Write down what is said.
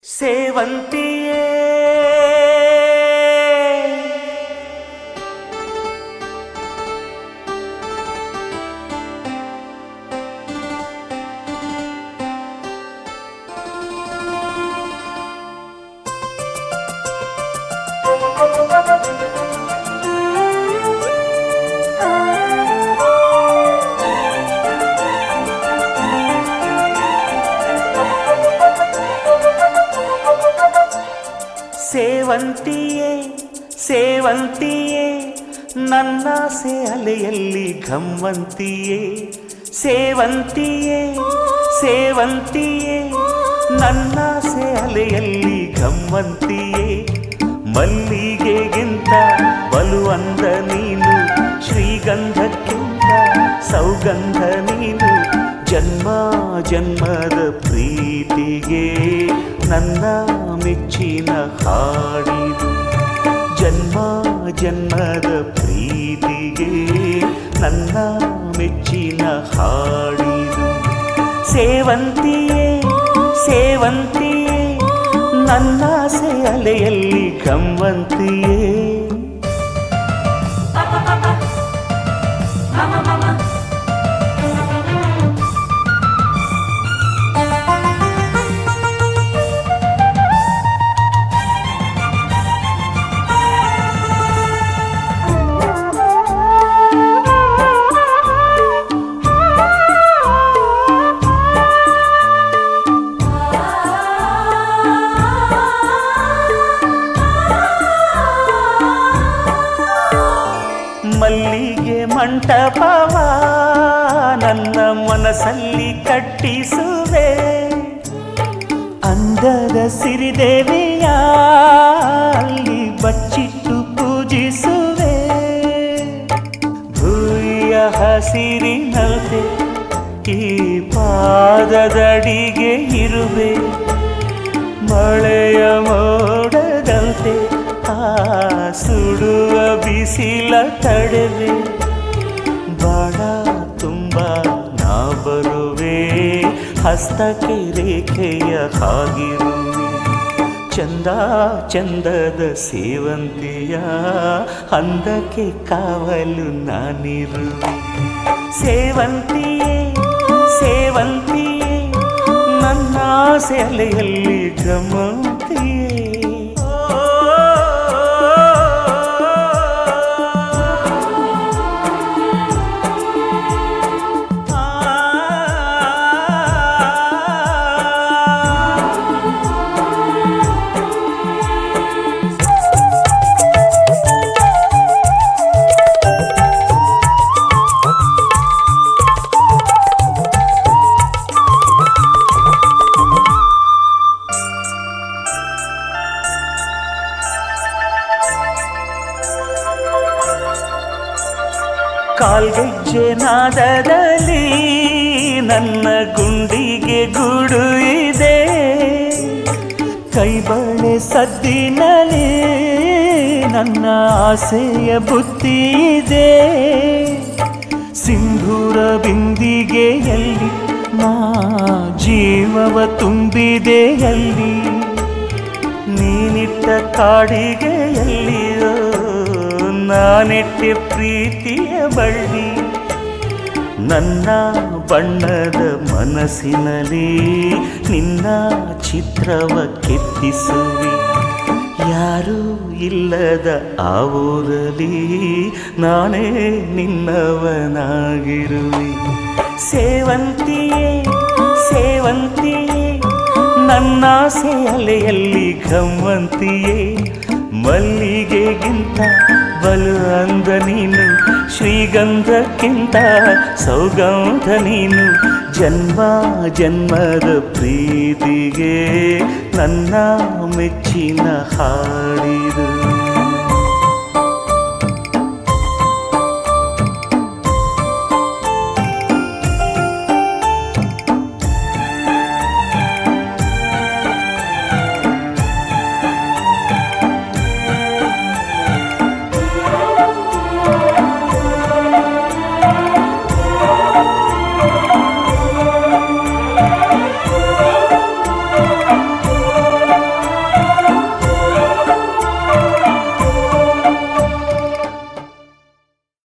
ಸೇವಂತಿಯೇ ಸೇವಂತಿಯೇ ಸೇವಂತಿಯೇ ನನ್ನಾಸೆ ಅಲೆಯಲ್ಲಿ ಘಮ್ಮಂತಿಯೇ ಸೇವಂತಿಯೇ ಸೇವಂತಿಯೇ ನನ್ನಾಸೆ ಅಲೆಯಲ್ಲಿ ಘಮ್ಮಂತಿಯೇ ಮಲ್ಲಿಗೆಗಿಂತ ಬಲುವಂದ ನೀನು ಶ್ರೀಗಂಧಕ್ಕಿಂತ ಸೌಗಂಧ ನೀನು ಜನ್ಮ ಜನ್ಮದ ಪ್ರೀತಿಗೆ ನನ್ನ ಮೆಚ್ಚಿನ ಹಾಡಿದು ಜನ್ಮ ಜನ್ಮದ ಪ್ರೀತಿಗೆ ನನ್ನ ಮೆಚ್ಚಿನ ಹಾಡಿದು ಸೇವಂತಿಯೇ ಸೇವಂತಿಯೇ ನನ್ನಾಸೆ ಅಲೆಯಲ್ಲಿ ಗಮ್ಮಂತಿಯೇ ಮಲ್ಲಿಗೆ ಮಂಟಪವ ನನ್ನ ಮನಸ್ಸಲ್ಲಿ ಕಟ್ಟಿಸುವೆ ಅಂದದ ಸಿರಿದೇವಿಯ ಅಲ್ಲಿ ಬಚ್ಚಿಟ್ಟು ಪೂಜಿಸುವೆ ಭೂಯ ಹಸಿರಿನಲ್ದೆ ಈ ಪಾದದಡಿಗೆ ಇರುವೆ ಮಳೆಯ ಮೋಡದಂತೆ ಆ ಸುಡುವ ಬಿಸಿಲ ತಡೆವೆ ಬಾಳ ತುಂಬ ನಾ ಬರುವೆ ಹಸ್ತಕ್ಕೆ ರೇಖೆಯ ಹಾಗಿರುವೆ ಚಂದ ಚಂದದ ಸೇವಂತಿಯ ಅಂದಕ್ಕೆ ಕಾವಲು ನಾನಿರುವೆ ಸೇವಂತಿಯೇ ಸೇವಂತಿಯೇ ನನ್ನ ಸೆಲೆಯಲ್ಲಿ ಗಮಂತಿಯೇ ಕಾಲ್ಗೆಜ್ಜೆ ನಾದದಲ್ಲಿ ನನ್ನ ಗುಂಡಿಗೆ ಗೂಡು ಇದೆ ಕೈಬಳೆ ಸದ್ದಿನಲ್ಲಿ ನನ್ನ ಆಸೆಯ ಬುತ್ತಿ ಇದೆ ಸಿಂಧೂರ ಬಿಂದಿಗೆಯಲ್ಲಿ ನಾ ಜೀವವ ತುಂಬಿದೆಯಲ್ಲಿ ನೀನಿಟ್ಟ ಕಾಡಿಗೆಯಲ್ಲಿಯೋ ನಾನಿಟ್ಟೆ ಪ್ರೀತಿಯ ಬಳ್ಳಿ ನನ್ನ ಬಣ್ಣದ ಮನಸ್ಸಿನಲ್ಲಿ ನಿನ್ನ ಚಿತ್ರವ ಕೆತ್ತಿಸುವಿ ಯಾರೂ ಇಲ್ಲದ ಆ ಊರಲ್ಲಿ ನಾನೇ ನಿನ್ನವನಾಗಿರುವೆ ಸೇವಂತಿಯೇ ಸೇವಂತಿಯೇ ನನ್ನ ಅಲೆಯಲ್ಲಿ ಘಮ್ಮಂತಿಯೇ ಮಲ್ಲಿಗೆಗಿಂತ ಬಲು ಅಂದ ನೀನು ಶ್ರೀಗಂಧಕ್ಕಿಂತ ಸೌಗಂಧ ನೀನು ಜನ್ಮ ಜನ್ಮದ ಪ್ರೀತಿಗೆ ನನ್ನ ಮೆಚ್ಚಿನ ಹಾಡಿದು